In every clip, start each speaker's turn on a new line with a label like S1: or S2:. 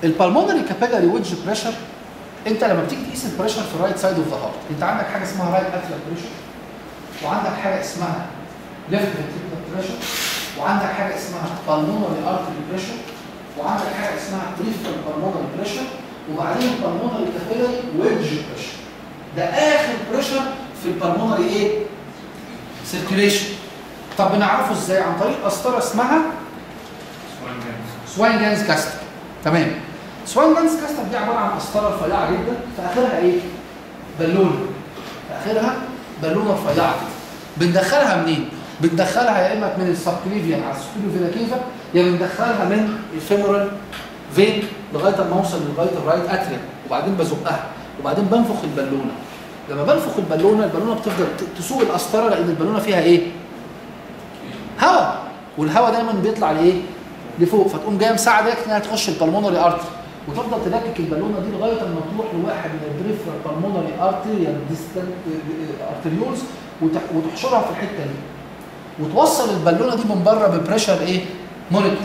S1: البلمونري كابيلاري ويدج بريشر انت لما بتيجي تقيس البريشر في الرايت سايد اوف ذا هارت انت عندك حاجه اسمها رايت اتريال بريشر وعندك حاجه اسمها ليفت فنتريكولار بريشر وعندك حاجه اسمها بالمونري ارتري بريشر وعندك حاجه اسمها بريفرال بالمونري بريشر وبعدين بالمونري كابيلاري ويدج بريشر ده اخر بريشر في البلمونري ايه؟ سيركيوليشن طب بنعرفه ازاي؟ عن طريق قسطره اسمها سواينجانز كاستر تمام سواينجانز كاستر دي عباره عن قسطره رفيعه جدا في اخرها ايه؟ بالونه في اخرها بالونه رفيعه كده بندخلها منين؟ بندخلها يا اما من السبكليفيان على السبيلو فينا كيفا يا بندخلها من الفيمورال فين لغايه اما اوصل لغايه الرايت اتريا وبعدين بزقها وبعدين بنفخ البالونه لما بنفخ البالونه البالونه بتفضل ت- تسوق القسطره لان البالونه فيها ايه؟ هواء والهواء دايما بيطلع لايه؟ لفوق فتقوم جايه مساعدك انها تخش البلمونري ارتري وتفضل تلكك البالونه دي لغايه اما تروح لواحد من البريفرال بالمونري ارتريال ارتريولز وتحشرها في الحته دي وتوصل البالونه دي من بره ببريشر ايه؟ مونيتور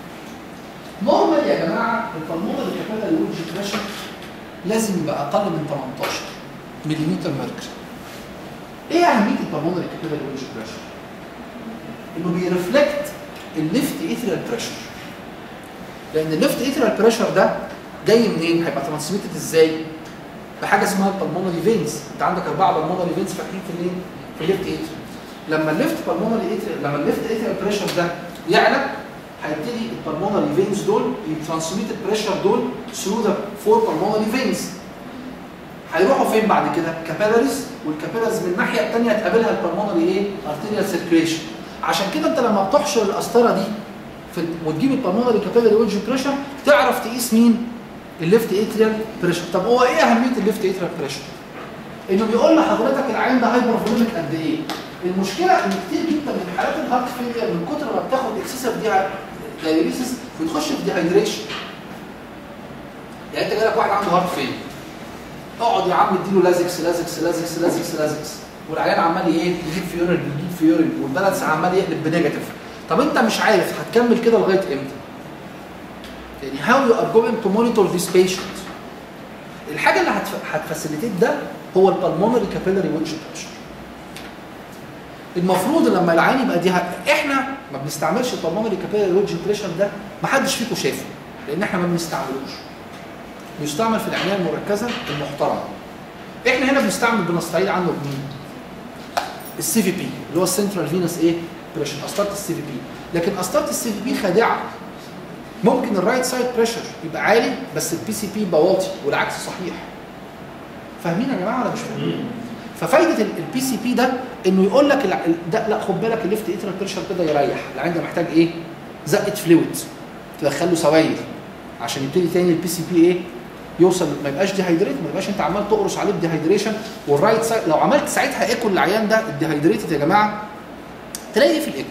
S1: نورمال يا جماعه البلمونري كابيلاري ويدج بريشر لازم يبقى اقل من 18 ملم ميركوري ايه اهميه البلمونري كابيلاري ويدج بريشر؟ انه بيرفلكت الليفت ايثريال بريشر لان الليفت ايثريال بريشر ده جاي منين؟ هيبقى ترانسميتد ازاي؟ بحاجه اسمها البلمونري فينز انت عندك اربعه بالمونري فينز فاكرين في الايه؟ في الليفت ايثريال لما الليفت بالمونري ايثريال لما الليفت ايثريال بريشر ده يعلى هيبتدي البلمونري فينز دول يترانسميت البريشر دول ثرو ذا فور بالمونري فينز هيروحوا فين بعد كده؟ كابيلاريز والكابيلاريز من الناحيه الثانيه تقابلها البلمونري ايه؟ ارتيريال سيركيليشن عشان كده انت لما بتحشر القسطره دي في وتجيب البلمونري كابيلاري ويدج بريشر تعرف تقيس مين؟ الليفت اتريال بريشر طب هو ايه اهميه الليفت اتريال بريشر؟ انه بيقول لحضرتك العين ده هايبر فوليميك قد ايه؟ المشكله ان كتير جدا من حالات الهارت فيلير من كتر ما بتاخد اكسسيف دايليسيس بتخش في ديهايدريشن يعني انت جالك واحد عنده هارت فيلير اقعد يا عم اديله لازكس لازكس لازكس لازكس لازكس والعيان عمال ايه يجيب فيورين يجيب فيورين والبالانس عمال يقلب بنيجاتيف طب انت مش عارف هتكمل كده لغايه امتى؟ يعني how you are going to monitor this patient الحاجه اللي هتف- هتفاسيليتيت ده هو البلمونري كابيلاري ويدج بريشر المفروض لما العين يبقى دي ه- احنا ما بنستعملش البلمونري كابيلاري ويدج بريشر ده ما حدش فيكم شافه لان احنا ما بنستعملوش بيستعمل في العنايه المركزه المحترمه احنا هنا بنستعمل بنستعيد عنه بمين؟ السي في بي اللي هو السنترال فينس ايه؟ بريشر قسطره السي في بي لكن قسطره السي في بي خادعه ممكن الرايت سايد بريشر يبقى عالي بس البي سي بي يبقى واطي والعكس صحيح فاهمين يا جماعه ولا مش فاهمين؟ ففايده البي سي بي ده انه يقول لك الع- ده لا خد بالك الليفت اترال بريشر كده يريح العين ده محتاج ايه؟ زقه فلويد تدخل له سوائل عشان يبتدي تاني البي سي بي ايه؟ يوصل ما يبقاش ديهايدريت ما يبقاش انت عمال تقرص عليه بديهايدريشن والرايت سايد لو عملت ساعتها ايكو للعيان ده الديهايدريتد يا جماعه تلاقي ايه في الايكو؟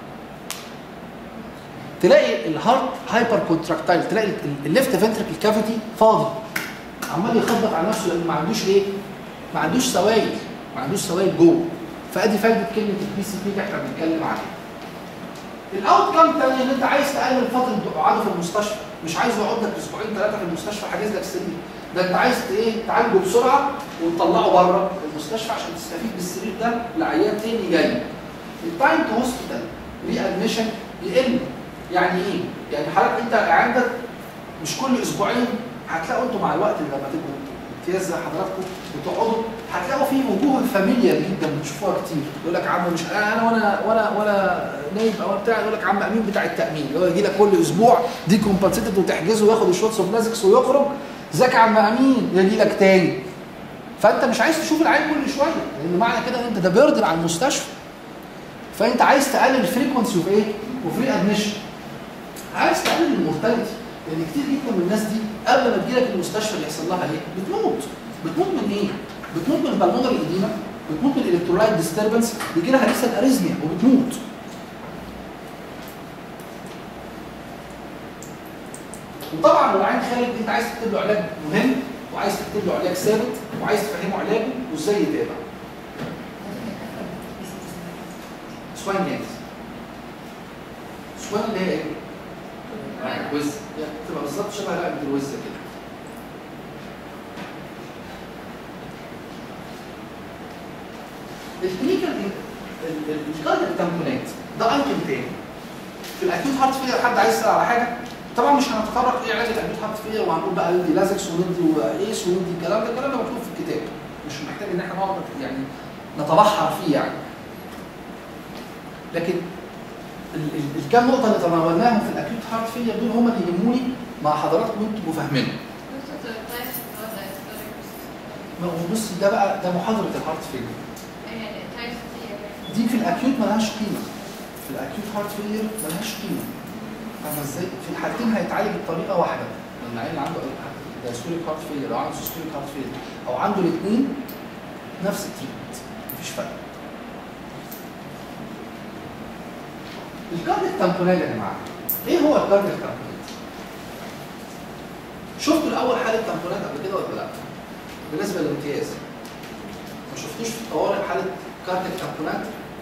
S1: تلاقي الهارت هايبر كونتراكتايل تلاقي الليفت فنتريكل كافيتي فاضي عمال يخبط على نفسه لانه ما عندوش ايه؟ ما عندوش سوائل ما عندوش سوائل جوه فادي فايده كلمه البي سي بي اللي احنا بنتكلم عليها. الاوت كام تاني ان انت عايز تقلل فتره قعاده في المستشفى مش عايز يقعد لك اسبوعين ثلاثه في المستشفى حاجز لك سرير ده انت عايز ت- ايه تعالجه بسرعه وتطلعه بره المستشفى عشان تستفيد بالسرير ده لعيان تاني جاي. التايم تو هوسبيتال ري ادميشن يقل يعني ايه؟ يعني حضرتك انت عندك مش كل اسبوعين هتلاقوا انتوا مع الوقت لما تبقوا امتياز زي حضراتكم وتقعدوا هتلاقوا في وجوه فاميليار جدا بتشوفوها كتير يقول لك عم مش انا وانا وانا وانا نايب او بتاع يقول لك عم امين بتاع التامين اللي هو يجي لك كل اسبوع دي كومبنسيتد وتحجزه وياخد الشوتس اوف لازكس ويخرج ازيك يا عم امين يجي لك تاني فانت مش عايز تشوف العين كل شويه لان معنى كده ان انت ده بيردن على المستشفى فانت عايز تقلل الفريكونسي اوف ايه؟ وفري ادميشن عايز تقلل المورتاليتي لان كتير جدا من الناس دي قبل ما تجيلك المستشفى اللي يحصل لها ايه؟ بتموت بتموت من ايه؟ بتموت من البلمونري ايديما بتموت من الالكترولايت ديستربنس بيجي لها ريسال اريزميا وبتموت وطبعا لو العين خارج انت عايز تكتب له علاج مهم وعايز تكتب له علاج ثابت وعايز تفهمه علاجه وازاي يتابع سوان جاز سوان اللي هي ايه؟ وز يعني تبقى بالظبط شبه رقبه الوز كده الكلينيكال الكاردياك تامبونات ده ايتم تاني في الاكيوت هارت فيلر حد عايز يسال على حاجه طبعا مش هنتطرق ايه علاج الاكيوت هارت فيلر وهنقول بقى ندي لازكس وندي ايس وندي الكلام ده الكلام ده مكتوب في الكتاب مش محتاج ان احنا نقعد يعني نتبحر فيه يعني لكن ال- ال- الكام نقطه اللي تناولناهم في الاكيوت هارت فيلر دول هم اللي يهموني مع حضراتكم انتوا تبقوا فاهمينهم ما هو بص ده بقى ده محاضره الهارت فيلر دي في الاكيوت ملهاش قيمه في الاكيوت هارت فيلير ملهاش قيمه فاهمه ازاي؟ في الحالتين هيتعالج بطريقه واحده لما العيل عنده دايستوليك هارت فيلير او عنده سيستوليك هارت فيلير او عنده الاثنين نفس التريتمنت مفيش فرق الكارديك تامبونال يا جماعه ايه هو الكارديك تامبونال؟ شفتوا الاول حاله تامبونال قبل كده ولا لا؟ بالنسبه للامتياز ما شفتوش في الطوارئ حاله كارديك تامبونات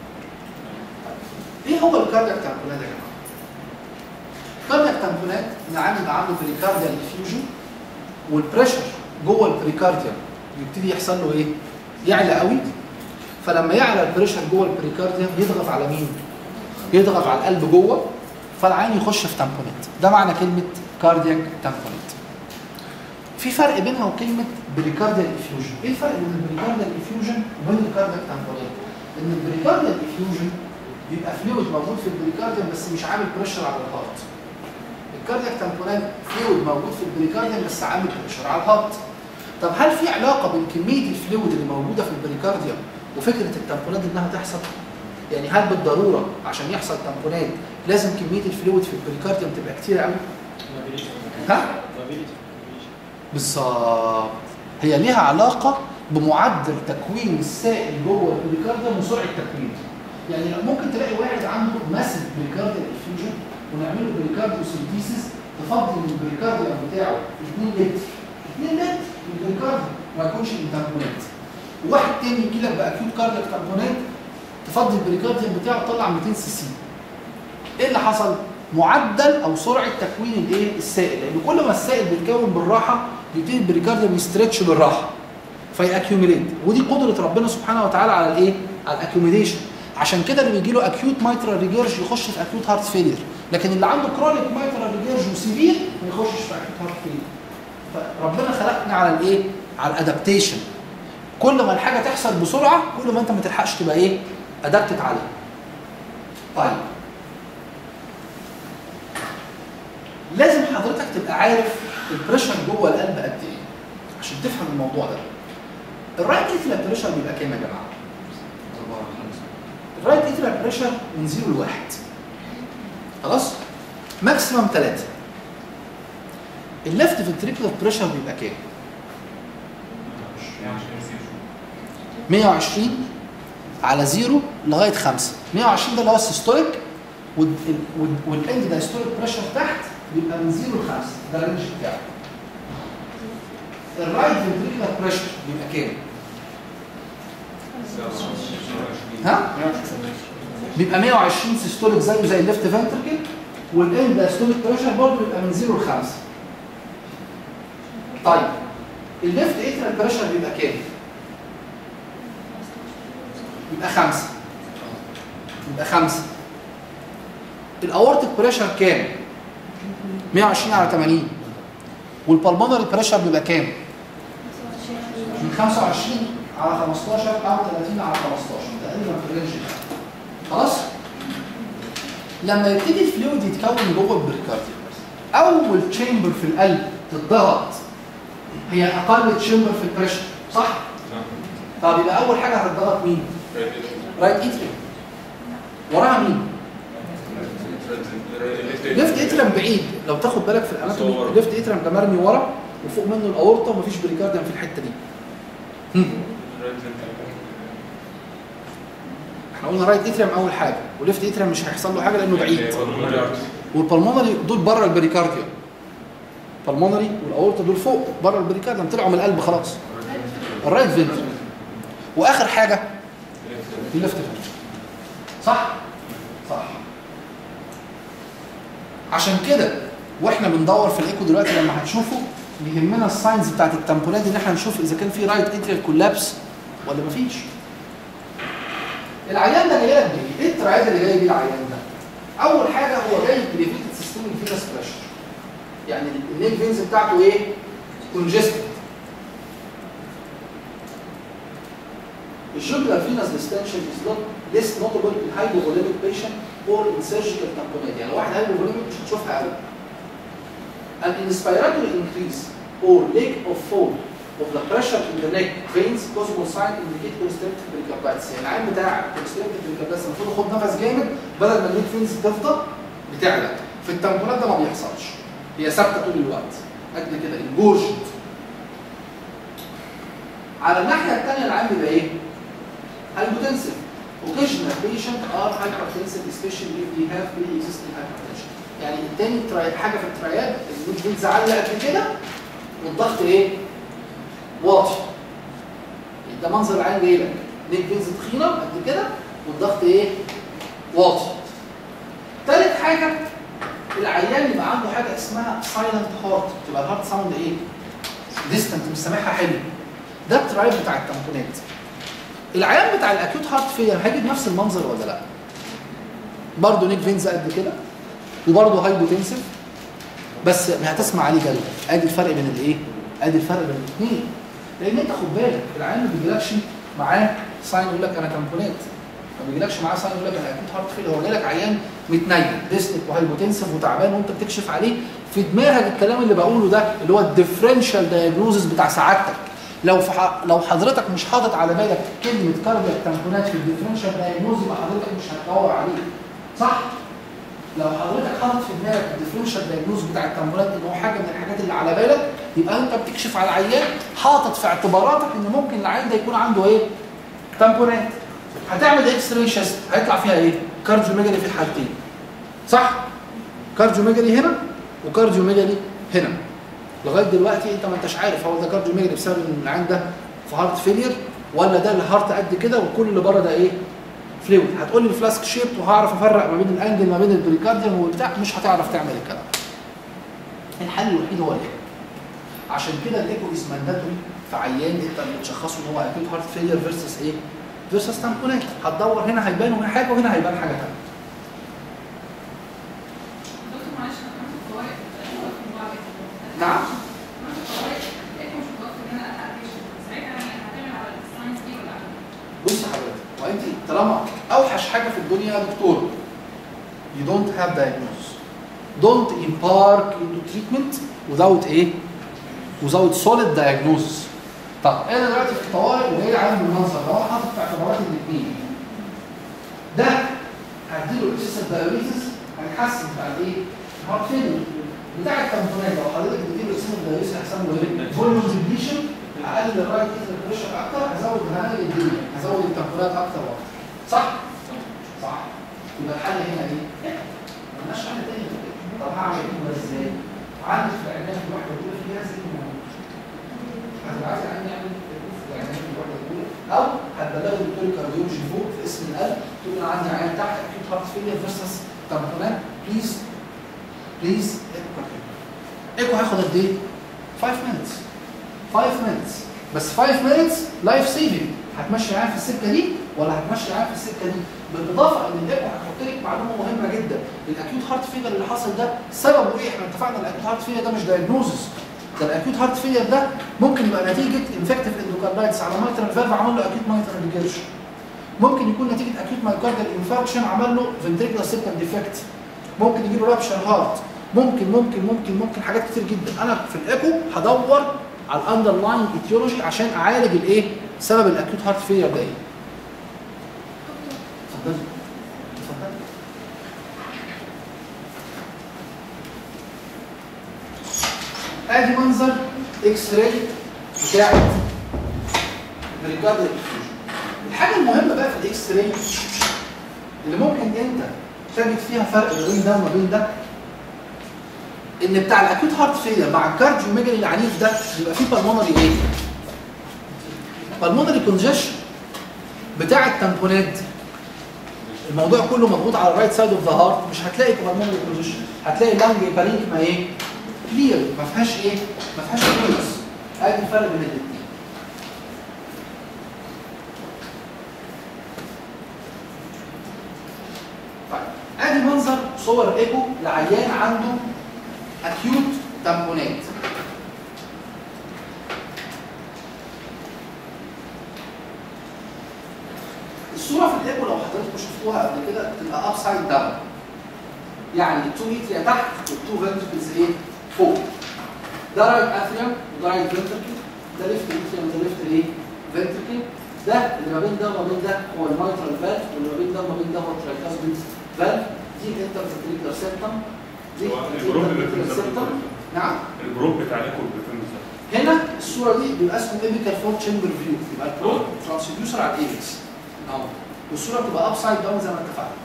S1: ايه هو الكاردياك تامبونات يا جماعه؟ الكاردياك تامبونات العيان يبقى عنده بريكارديال افيوجن والبريشر جوه البريكارديوم يبتدي يحصل له ايه؟ يعلى قوي فلما يعلى البريشر جوه البريكارديوم يضغط على مين؟ يضغط على القلب جوه فالعين يخش في تامبونات ده معنى كلمه كاردياك تامبونات في فرق بينها وكلمه بريكارديال افيوجن ايه الفرق بين البريكارديال افيوجن وبين الكاردياك تامبونات ان البريكارديال افيوجن بيبقى فلويد موجود في البريكارديوم بس مش عامل بريشر على الهارت الكاردياك تامبونات فلويد موجود في البريكارديوم بس عامل بريشر على الهارت طب هل في علاقه بين كميه الفلويد اللي موجوده في البريكارديوم وفكره التامبونات انها تحصل يعني هل بالضروره عشان يحصل تامبونات لازم كميه الفلويد في البريكارديوم تبقى كتير قوي ها بالظبط هي ليها علاقه بمعدل تكوين السائل جوه البريكارديوم وسرعه تكوينه يعني ممكن تلاقي واحد عنده ماسف بريكارديال افيوجن ونعمل له بريكارديو سنتيسيس تفضي من البريكارديوم بتاعه 2 لتر 2 لتر من البريكارديوم ما يكونش من تامبونات وواحد تاني يجي لك باكيوت كاردياك تامبونات تفضي البريكارديوم بتاعه تطلع 200 سي سي ايه اللي حصل؟ معدل او سرعه تكوين الايه؟ السائل لان كل ما السائل بيتكون بالراحه بيبتدي البريكارديوم يسترتش بالراحه فيأكيوميليت ودي قدره ربنا سبحانه وتعالى على الايه؟ على الاكيوميليشن عشان كده اللي بيجي له اكيوت مايترال ريجيرج يخش في اكيوت هارت فيلير لكن اللي عنده كرونيك مايترال ريجيرج وسيفير ما يخشش في اكيوت هارت فيلير فربنا خلقنا على الايه؟ على الادابتيشن كل ما الحاجه تحصل بسرعه كل ما انت ما تلحقش تبقى ايه؟ ادابتت عليها. طيب لازم حضرتك تبقى عارف البريشر جوه القلب قد ايه عشان تفهم الموضوع ده. الرايت اتريال بريشر بيبقى كام يا جماعه؟ الرايت اتريال بريشر من 0 ل 1 خلاص؟ ماكسيمم 3 الليفت فنتريكولار بريشر بيبقى كام؟ 120 على 0 لغايه 5 120 ده اللي هو السيستوليك والاند دايستوليك بريشر تحت بيبقى من 0 ل 5 ده الرينج بتاعه الرايت فنتريكولار بريشر بيبقى كام؟ ها؟ بيبقى 120 سيستوليك زيه زي الليفت فنتركل والاند دايستوليك بريشر برضه بيبقى من 0 ل 5 طيب الليفت اترال بريشر بيبقى كام؟ يبقى خمسة يبقى خمسة الاورتيك بريشر كام؟ 120 على 80 والبلمونري بريشر بيبقى كام؟ من 25 على 15 او 30 على 15 تقريبا في الرينج ده خلاص؟ لما يبتدي الفلويد يتكون جوه البريكارديوم اول تشامبر في القلب تتضغط هي اقل تشامبر في البريشر صح؟ طب يبقى اول حاجه هتتضغط مين؟ رايت اتريم وراها مين؟ ليفت اتريم بعيد لو تاخد بالك في الاناتومي
S2: صور.
S1: ليفت اتريم ده مرمي ورا وفوق منه الاورطه ومفيش بريكارديوم في الحته دي هم. احنا قلنا رايت اتريم اول حاجه وليفت اتريم مش هيحصل له حاجه لانه بعيد والبلمونري دول بره البريكارديوم البلمونري والاورطه دول فوق بره البريكارديوم طلعوا من القلب خلاص الرايت فنتري واخر حاجه الليفت فنتري صح صح عشان كده واحنا بندور في الايكو دلوقتي لما هتشوفوا بيهمنا الساينز بتاعت التامبونات دي ان احنا نشوف اذا كان في رايت اتريال كولابس ولا مفيش. العيان ده جاي لك بايه؟ ايه الترايد اللي جاي بيه العيان ده؟ اول حاجه هو جاي بريفيتد سيستم فينس بريشر. يعني النيك فينز بتاعته ايه؟ كونجستد. الجوبلر فينس ديستنشن از نوت ليس نوتبل ان هايبوفوليميك بيشنت اور ان سيرجيكال تامبونات يعني واحد هايبوفوليميك مش هتشوفها قوي. An inspiratory increase or lack of fall of the pressure in the neck veins possible sign indicate constrictive pericarditis يعني العين بتاع constrictive pericarditis المفروض ياخد نفس جامد بدل ما النيك فينز تفضى بتعلى في التامبونات ده ما بيحصلش هي ثابته طول الوقت قد كده انجورجد على الناحيه الثانيه العين بيبقى ايه؟ hypotensive occasional patient are hypertensive especially if they have pre-existing hypertension يعني التاني تراي... حاجه في الترايات النيك فينز عاليه قد كده والضغط ايه؟ واطي ده منظر العين جاي لك نيك فينز تخينه قد كده والضغط ايه؟ واطي تالت حاجه العيان يبقى عنده حاجه اسمها سايلنت هارت تبقى الهارت ساوند ايه؟ ديستنت مش سامعها حلو ده الترايب بتاع التامبونات العيان بتاع الاكيوت هارت فيلر هيجي بنفس المنظر ولا لا؟ برضه نيك فينز قد كده وبرضه هايبوتنسيف بس هتسمع عليه جلد ادي الفرق بين الايه؟ ادي الفرق بين الاثنين لان انت خد بالك العيان ما بيجيلكش معاه ساين يقول لك انا تامبونات ما بيجيلكش معاه ساين يقول لك انا اكيد هارت فيلر هو جاي لك عيان متنيل ديسنك وهايبوتنسيف وتعبان وانت بتكشف عليه في دماغك الكلام اللي بقوله ده اللي هو الديفرنشال دايجنوزس بتاع سعادتك لو في ح... لو حضرتك مش حاطط على بالك كلمه كاردياك تامبونات في الديفرنشال دايجنوز يبقى حضرتك مش هتدور عليه صح؟ لو حضرتك حاطط في دماغك الديفرنشال دايجنوز بتاع التامبونات ان هو حاجه من الحاجات اللي على بالك يبقى انت بتكشف على العيان حاطط في اعتباراتك ان ممكن العيان ده يكون عنده ايه؟ تامبونات هتعمل اكس راي شيست هيطلع فيها ايه؟ كارديوميجالي في الحالتين صح؟ كارديوميجالي هنا وكارديوميجالي هنا لغايه دلوقتي انت ما انتش عارف هو ده كارديوميجالي بسبب ان العيان ده في هارت فيلير ولا ده الهارت قد كده وكل اللي بره ده ايه؟ فلويد هتقول لي الفلاسك شيب وهعرف افرق ما بين الانجل ما بين البريكارديوم والبتاع مش هتعرف تعمل الكلام الحل الوحيد هو الايكو عشان كده الايكو از مانداتوري في عيان انت بتشخصه ان هو اكيد هارت فيلير فيرسس ايه؟ فيرسس تامبونات هتدور هنا هيبان هنا حاجه وهنا هيبان حاجه ثانيه
S2: دكتور معلش انا كنت في طوارئ في المعرض.
S1: نعم.
S2: كنت في طوارئ لقيت مش متوقف ان انا الحق patient. ساعتها يعني هعتمد على الساينس دي ولا لا؟
S1: بص حضرتك وانت طالما اوحش حاجه في الدنيا يا دكتور you don't have diagnosis don't embark into treatment without ايه without solid diagnosis طب انا دلوقتي في الطوارئ وجاي لي عالم المنظر لو انا حاطط في اعتباراتي الاثنين ده هديله اكسسيف دايابيتس هيحسن بعد ايه؟ هارت فيلر بتاع التمثيلات لو حضرتك بتديله اكسسيف دايابيتس هيحصل له ايه؟ فوليوم ديبليشن اقلل الرايت ايتر بريشر اكتر هزود هنقل الدنيا هزود التمثيلات اكتر واكتر صح؟ صح يبقى الحل هنا ايه؟ مالناش حل تاني غير كده. طب هعمل ايه ازاي؟ عندي في العنايه الواحده الاولى فيها زي ما هتبقى عايز عني اعمل في العنايه الواحده الاولى او هتبلغ الدكتور الكارديولوجي فوق في اسم القلب تقول انا عندي عيان تحت اكيد هارت فيلير فيرسس تمام بليز بليز ايكو هياخد قد ايه؟ 5 minutes 5 minutes بس 5 minutes لايف سيفنج هتمشي معايا في السكه دي ولا هتمشي معايا في السكه دي بالاضافه ان الايكو هتحط لك معلومه مهمه جدا الاكيوت هارت فيلر اللي حصل ده سببه ايه؟ احنا اتفقنا الاكيوت هارت فيلر ده مش دايجنوزس ده الاكيوت هارت فيلر ده ممكن يبقى نتيجه انفكتيف اندوكاردايتس على مايترال فالف عمل له اكيوت مايترال ريجرشن ممكن يكون نتيجه اكيوت مايكارديال انفاركشن عمل له فنتريكولار سيبتم ديفكت ممكن يجي له رابشر هارت ممكن ممكن ممكن ممكن حاجات كتير جدا انا في الايكو هدور على الاندرلاين ايتيولوجي عشان اعالج الايه سبب الاكيوت هارت فيلر ده ايه اتفضلي اتفضلي ادي منظر اكس راي بتاعت بريكارديال الحاجه المهمه بقى في الاكس راي اللي ممكن انت تجد فيها فرق ما بين ده وما بين ده ان بتاع الاكيوت هارت فيلر مع الكارديو ميجالي العنيف ده بيبقى فيه بالمونري ايه؟ بالمونري كونجيشن بتاع التامبونات الموضوع كله مضغوط على الرايت سايد اوف ذا هارت مش هتلاقي بالمونري كونجيشن هتلاقي اللنج بارينكما ايه؟ كلير ما فيهاش ايه؟ ما فيهاش كليرنس ادي الفرق بين الاثنين طيب ادي منظر صور ايكو لعيان عنده اكيوت تامبونات الصوره في الايكو لو حضراتكم شفتوها قبل كده تبقى اب سايد داون يعني التو ايتريا تحت والتو فنتركلز ايه فوق ده رايت اثريوم وده رايت فنتركل ده ليفت اثريوم وده ليفت ايه فنتركل ده اللي ما بين ده وما بين ده هو المايترال فالف واللي ما بين ده وما بين ده هو الترايكاسبيد فالف دي الانترفنتريكولار سيبتم دي
S3: هو الجروب اللي في
S1: الانترفنتريكولار سيبتم نعم
S3: الجروب بتاع الايكو بيكون ازاي؟
S1: هنا الصوره دي بيبقى اسمه ايبيكال فور تشامبر فيو يبقى البرو ترانسديوسر على الايبكس اهو والصوره بتبقى اب سايد داون زي ما اتفقنا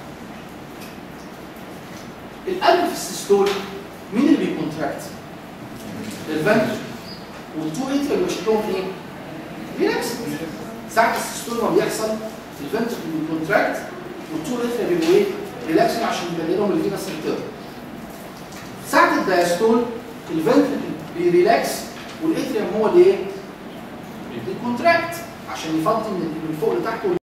S1: القلب في السيستول مين اللي بيكونتراكت؟ الفنتر والتو اتر اللي شكلهم ايه؟ ريلاكس ساعة السيستول ما بيحصل الفنتر بيكونتراكت والتو اتر بيبقوا ايه؟ ريلاكس عشان يبقى لهم الفينس ريتيرن ساعة الدايستول الفنتر بيريلاكس والاتريوم هو اللي ايه؟ بيكونتراكت عشان يفضي من من فوق لتحت